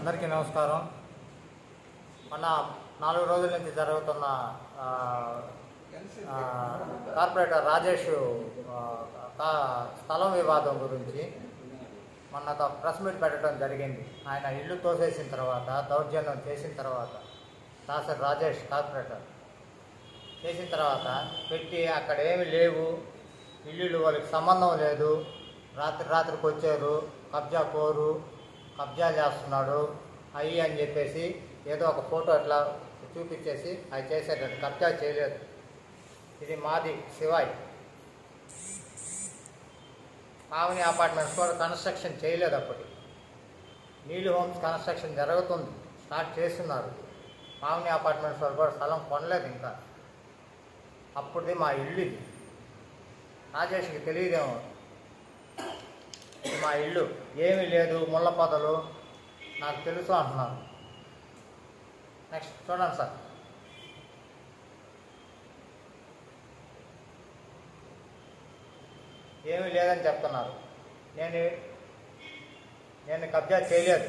అందరికీ నమస్కారం మొన్న నాలుగు రోజుల నుంచి జరుగుతున్న ఆ, ఆ, కార్పొరేటర్ రాజేష్ ఆ, కా- స్థలం వివాదం గురించి మొన్న ఒక ప్రెస్ మీట్ పెట్టడం జరిగింది ఆయన ఇల్లు తోసేసిన తర్వాత దౌర్జన్యం చేసిన తర్వాత దాసరి రాజేష్ కార్పొరేటర్ చేసిన తర్వాత పెట్టి అక్కడ ఏమి లేవు ఇల్లులు వాళ్ళకి సంబంధం లేదు రాత్రి రాత్రికి వచ్చారు కబ్జా కోరు కబ్జా చేస్తున్నాడు అయ్యి అని చెప్పేసి ఏదో ఒక ఫోటో అట్లా చూపించేసి అది చేసేటట్టు కబ్జా చేయలేదు ఇది మాది శివాయ్ పావని అపార్ట్మెంట్స్ కూడా కన్స్ట్రక్షన్ చేయలేదు అప్పటి నీళ్ళు హోమ్స్ కన్స్ట్రక్షన్ జరుగుతుంది స్టార్ట్ చేస్తున్నారు పావని అపార్ట్మెంట్స్ వాళ్ళు కూడా స్థలం కొనలేదు ఇంకా అప్పుడుది మా ఇల్లు ఇది రాజేష్కి తెలియదేమో ఇది మా ఇల్లు ఏమీ లేదు ముళ్ళ పొదలు నాకు తెలుసు అంటున్నారు నెక్స్ట్ చూడండి సార్ ఏమీ లేదని చెప్తున్నారు నేను నేను కబ్జా చేయలేదు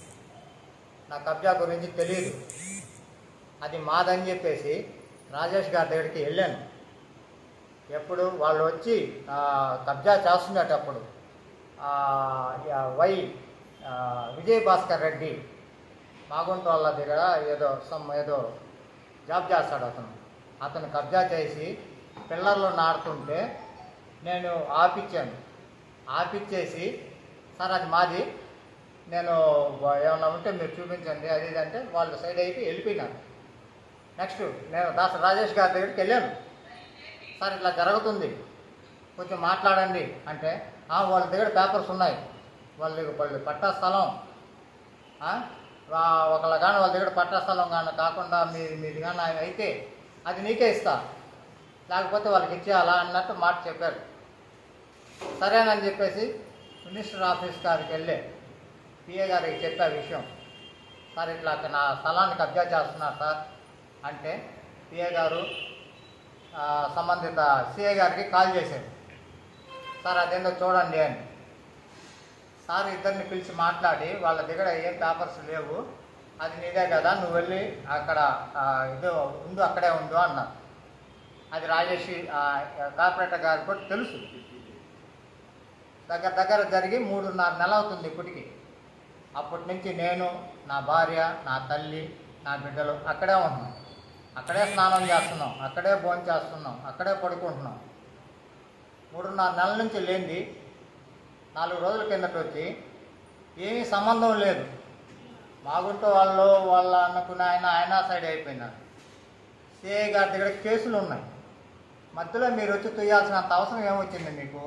నా కబ్జా గురించి తెలియదు అది మాదని చెప్పేసి రాజేష్ గారి దగ్గరికి వెళ్ళాను ఎప్పుడు వాళ్ళు వచ్చి ఆ, కబ్జా చేస్తున్నటప్పుడు ఆ, యా, వై ఆ, విజయ్ భాస్కర్ రెడ్డి మాగుంట వాళ్ళ దగ్గర ఏదో సమ్ ఏదో జాబ్ చేస్తాడు అతను అతను కబ్జా చేసి పిల్లర్లు నాడుతుంటే నేను ఆపిచ్చాను ఆపిచ్చేసి సార్ అది మాది నేను బ- ఏమన్నా ఉంటే మీరు చూపించండి అది ఇది అంటే వాళ్ళు సైడ్ అయిపోయి వెళ్ళిపోయినారు నెక్స్ట్ నేను దాస రాజేష్ గారి దగ్గరికి వెళ్ళాను సార్ ఇట్లా జరుగుతుంది కొంచెం మాట్లాడండి అంటే "ఆ, వాళ్ళ దగ్గర పేపర్స్ ఉన్నాయి వాళ్ళ వాళ్ళు పట్టా స్థలం ఆ, వా- ఒకళ్ళ కానీ వాళ్ళ దగ్గర పట్టా స్థలం కానీ కాకుండా మీది మీది కానీ అయితే అది నీకే ఇస్తా లేకపోతే వాళ్ళకి ఇచ్చేయాలా అన్నట్టు మాట చెప్పారు సరేనని చెప్పేసి మినిస్టర్ ఆఫీస్ గారికి వెళ్ళే పిఏ గారికి చెప్పే విషయం సార్ ఇట్లా నా స్థలాన్ని కబ్జా చేస్తున్నారు సార్ అంటే పిఏ గారు ఆ, సంబంధిత సిఏ గారికి కాల్ చేశారు సార్ అదేందో చూడండి అని సార్ ఇద్దరిని పిలిచి మాట్లాడి వాళ్ళ దగ్గర ఏం పేపర్స్ లేవు అది నీదే కదా నువ్వు వెళ్ళి అక్కడ ఆ, ఇదో ఉండు అక్కడే ఉండు అన్నారు అది రాజేష్ ఆ, కార్పొరేటర్ గారికి కూడా తెలుసు దగ్గర దగ్గర జరిగి మూడున్నర నెల అవుతుంది ఇప్పటికి అప్పటి నుంచి నేను నా భార్య నా తల్లి నా బిడ్డలు అక్కడే ఉంటున్నాం అక్కడే స్నానం చేస్తున్నాం అక్కడే భోజనం చేస్తున్నాం అక్కడే పడుకుంటున్నాం మూడున్నర నెలల నుంచి లేనిది నాలుగు రోజుల కిందట వచ్చి ఏమీ సంబంధం లేదు మాగుంట వాళ్ళు వాళ్ళ అనుకున్న ఆయన ఆయన సైడ్ అయిపోయినారు సిఐ గారి దగ్గర కేసులు ఉన్నాయి మధ్యలో మీరు వచ్చి తుయ్యాల్సినంత అవసరం ఏమొచ్చింది మీకు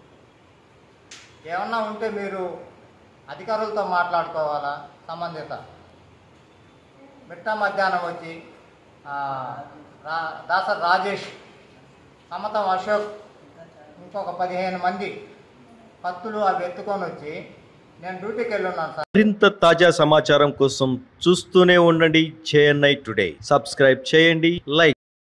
ఏమన్నా ఉంటే మీరు అధికారులతో మాట్లాడుకోవాలా సంబంధిత మిట్ట మధ్యాహ్నం వచ్చి ఆ, రా దాసర్ రాజేష్ సమతం అశోక్ ఇంకొక పదిహేను మంది కత్తులు అవి ఎత్తుకొని వచ్చి నేను డ్యూటీకి వెళ్ళున్నాను సార్ మరింత తాజా సమాచారం కోసం చూస్తూనే ఉండండి చేఎన్ఐ టుడే సబ్స్క్రైబ్ చేయండి లైక్